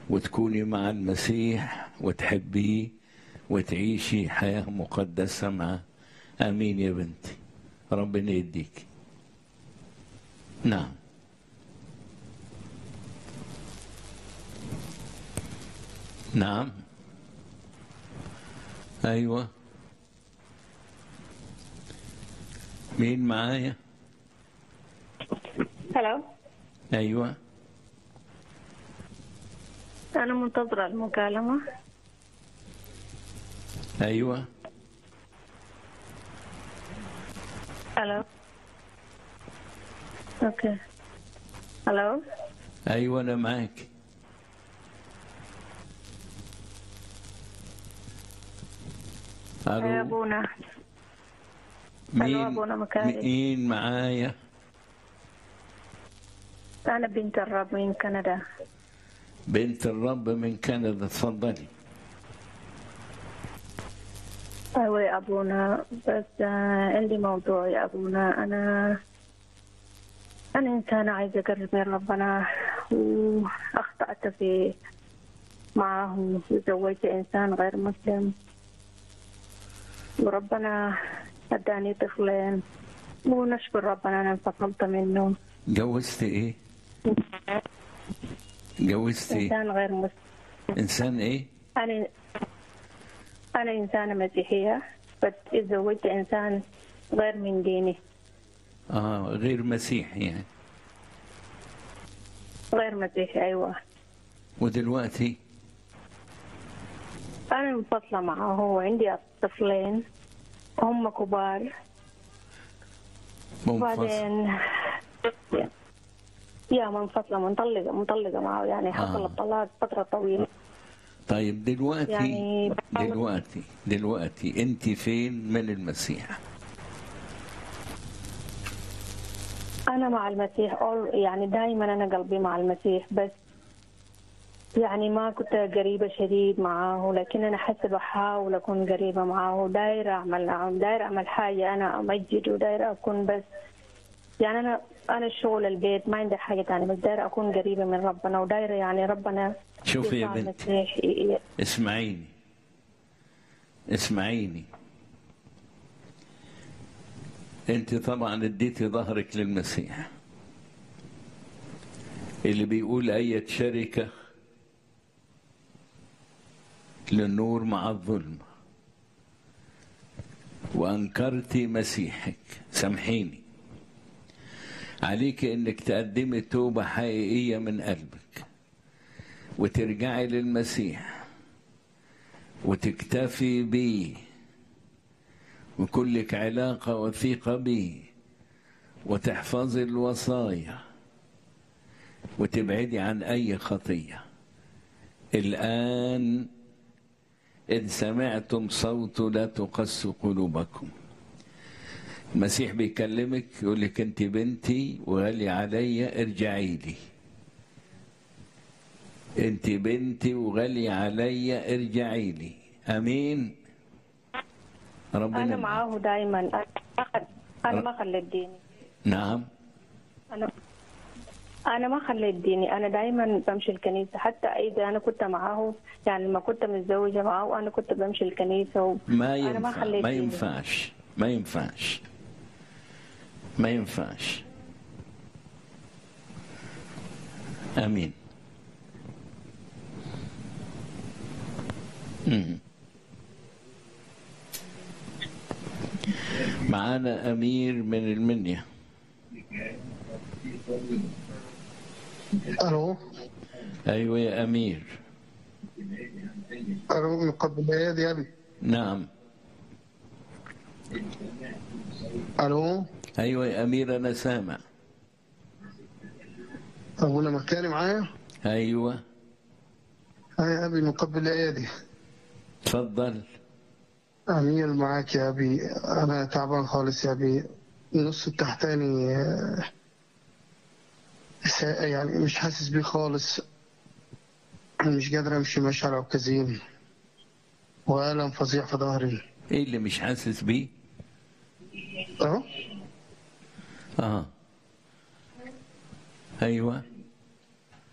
وتكوني مع المسيح وتحبيه وتعيشي حياة مقدسة معه آمين يا بنتي ربنا يديك نعم نعم أيوة مين معايا هلو أيوة أنا منتظرة المكالمة أيوة هلو أوكي هلو أيوة أنا معاك يا ألو أبونا مين أبونا مكاري. مين معايا أنا بنت الرب من كندا بنت الرب من كندا اتفضلي أيوة يا أبونا بس آه، عندي موضوع يا أبونا أنا أنا إنسانة عايزة أقرب من ربنا وأخطأت في معه وتزوجت إنسان غير مسلم وربنا أداني طفلين ونشكر ربنا أنا انفصلت منه جوزت ايه جوزت ايه إنسان غير مسلم انسان ايه أنا أنا إنسانة مسيحية بس تزوجت إنسان غير من ديني اه غير مسيحي يعني غير مسيحي أيوة ودلوقتي أنا منفصلة معه وعندي طفلين هم كبار منفصل وبعدين يا منفصلة مطلقة مطلقة معه يعني حصل آه. الطلاق فترة طويلة طيب دلوقتي يعني دلوقتي دلوقتي انت فين من المسيح أنا مع المسيح أول- يعني دائما أنا قلبي مع المسيح بس يعني ما كنت قريبة شديد معاه لكن أنا حتى بحاول أكون قريبة معاه دايرة أعمل معه دايرة أعمل حاجة أنا أمجد ودايرة أكون بس يعني أنا أنا الشغل البيت ما عندي حاجة تانية بس دايرة أكون قريبة من ربنا ودايرة يعني ربنا شوفي يا يسوع بنتي المسيح ي- ي- اسمعيني اسمعيني انت طبعا اديتي ظهرك للمسيح اللي بيقول اية شركة للنور مع الظلم وانكرتي مسيحك سامحيني عليك انك تقدمي توبة حقيقية من قلبك وترجعي للمسيح وتكتفي بيه وكلك علاقة وثيقة بيه وتحفظي الوصايا وتبعدي عن أي خطية الآن إن سمعتم صوته لا تقس قلوبكم المسيح بيكلمك يقول لك أنت بنتي وغالي عليا ارجعي لي انت بنتي وغالية عليا ارجعي لي امين ربنا أنا معك. معاه دائما أنا ما خل- أنا ما خليت ديني نعم أنا أنا ما خليت ديني أنا دائما بمشي الكنيسة حتى إذا أنا كنت معاه يعني لما كنت متزوجة معاه أنا كنت بمشي الكنيسة و... ما أنا ينفع ما خليت ما ديني. ينفعش ما ينفعش ما ينفعش امين مم. معانا امير من المنيا الو ايوه يا امير الو مقبل ايادي يا ابي نعم الو ايوه يا امير انا سامع ابونا مكاني معايا ايوه هاي يا ابي مقبل ايادي تفضل امير معاك يا ابي انا تعبان خالص يا ابي النص التحتاني آه، سا- يعني مش حاسس بيه خالص مش قادر امشي ماشي على عكازين والم فظيع في ظهري ايه اللي مش حاسس بيه اه اه ايوه